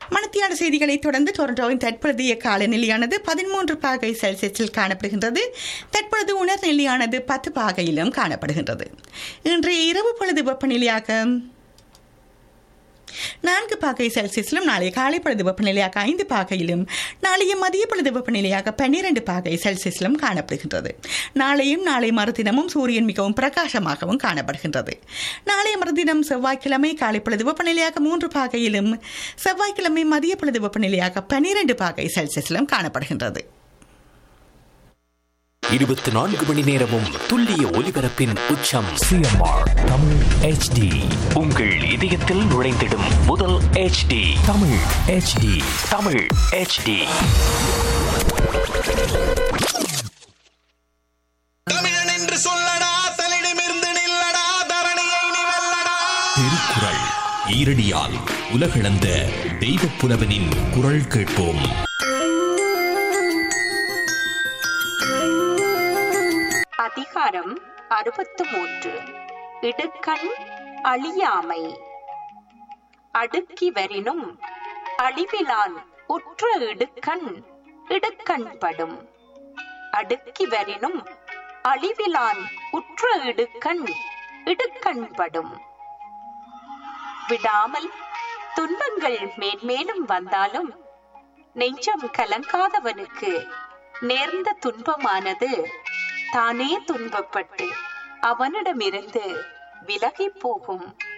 மணத்தியான செய்திகளை தொடர்ந்து டொரண்டோவின் தற்பொழுதைய காலநிலையானது பதிமூன்று பாகை செல்சியஸில் காணப்படுகின்றது தற்பொழுது உணர்நிலையானது பத்து பாகையிலும் காணப்படுகின்றது இன்றைய இரவு பொழுது வெப்பநிலையாக நான்கு பாகை செல்சியஸிலும் நாளைய காலை பொழுது வெப்பநிலையாக ஐந்து பாகையிலும் நாளைய மதிய பொழுது வெப்பநிலையாக பன்னிரண்டு பாகை செல்சியஸிலும் காணப்படுகின்றது நாளையும் நாளை மறுதினமும் சூரியன் மிகவும் பிரகாசமாகவும் காணப்படுகின்றது நாளைய மறுதினம் செவ்வாய்க்கிழமை காலை பொழுது வெப்பநிலையாக மூன்று பாகையிலும் செவ்வாய்க்கிழமை மதிய பொழுது வெப்பநிலையாக பன்னிரண்டு பாகை செல்சியஸிலும் காணப்படுகின்றது இருபத்தி நான்கு மணி நேரமும் துல்லிய ஒலிபரப்பின் உச்சம் சிஎம்ஆர் தமிழ் ஹெச்டி உங்கள் இதயத்தில் நுழைந்திடும் முதல் HD Tamil HD Tamil HD தமிழன் என்று சொல்லடா தலிடமிருந்து நில்லடா தரணியை நீ வெல்லடா திருக்குறள் ஈரடியால் உலகளந்த தெய்வப் புலவனின் குரல் கேட்போம் அதிகாரம் அறுபத்து மூன்று இடுக்கண் அழியாமை அடுக்கி வரினும் அழிவிலான் உற்ற இடுக்கண் இடுக்கண்படும் அடுக்கி வரினும் அழிவிலான் உற்ற இடுக்கண் இடுக்கண்படும் விடாமல் துன்பங்கள் மேன்மேலும் வந்தாலும் நெஞ்சம் கலங்காதவனுக்கு நேர்ந்த துன்பமானது தானே துன்பப்பட்டு அவனிடமிருந்து விலகிப் போகும்